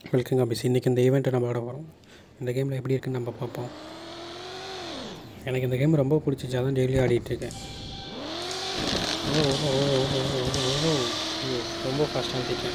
welcome copies இன்றைக்கி இந்த ஈவெண்ட்டை நம்ம விட போகிறோம் இந்த கேமில் எப்படி இருக்குன்னு நம்ம பார்ப்போம் எனக்கு இந்த கேம் ரொம்ப பிடிச்சிச்சு அதான் டெய்லி ஆடிட்டுருக்கேன் ஓ ஓ ஓ ஓ ஓ ஓ ஓ ஐயோ, ரொம்ப ஃபாஸ்ட்டாக இருக்கேன்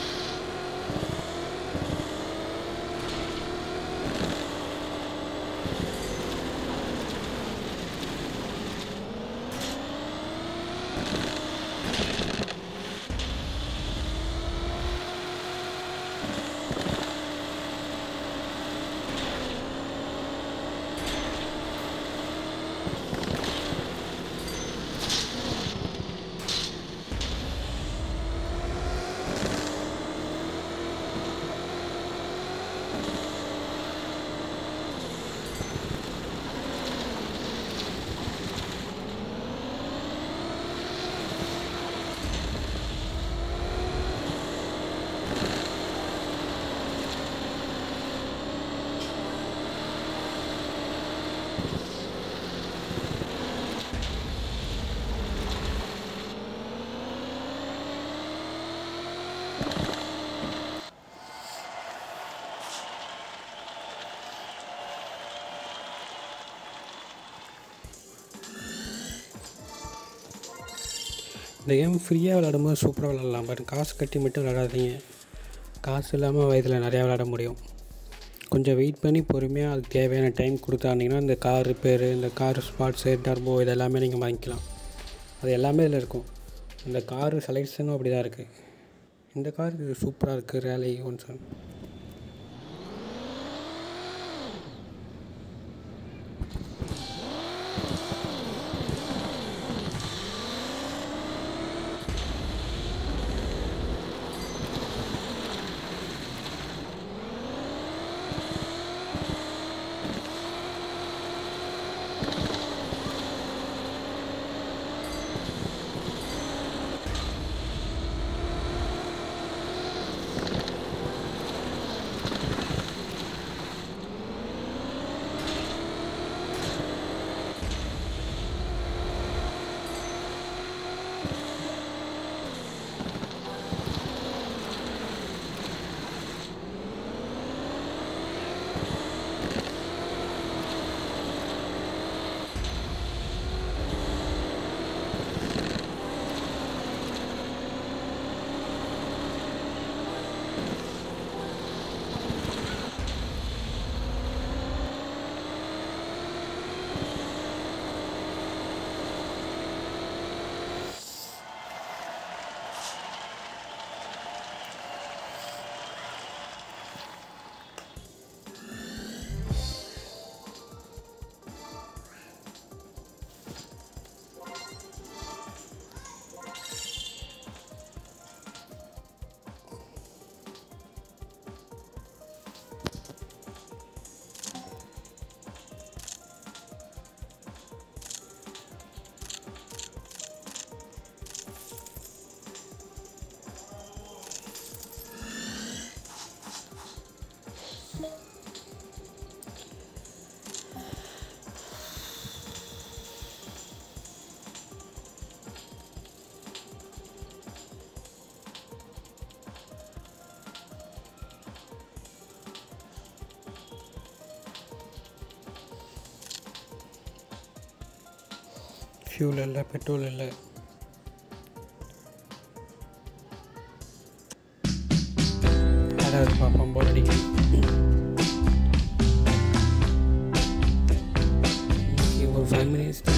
இந்த கேம் ஃப்ரீயாக விளாடும்போது சூப்பராக விளாட்லாம் பட் காசு கட்டி மட்டும் விளாடாதீங்க காசு இல்லாமல் வயதில் நிறையா விளாட முடியும் கொஞ்சம் வெயிட் பண்ணி பொறுமையாக அதுக்கு தேவையான டைம் கொடுத்தாண்டிங்கன்னா இந்த கார் ரிப்பேரு இந்த கார் ஸ்பாட்ஸு டர்போ இது எல்லாமே நீங்கள் வாங்கிக்கலாம் அது எல்லாமே இதில் இருக்கும் இந்த காரு செலெக்ஷனும் அப்படி தான் இருக்குது இந்த கார் சூப்பராக இருக்குது ரேலி ஒன் செவன் ஃபியூல் இல்லை பெட்ரோல் இல்லை யாராவது பார்ப்போம் போல் அடிக்கடி ஒரு ஃபைவ் மினிட்ஸ்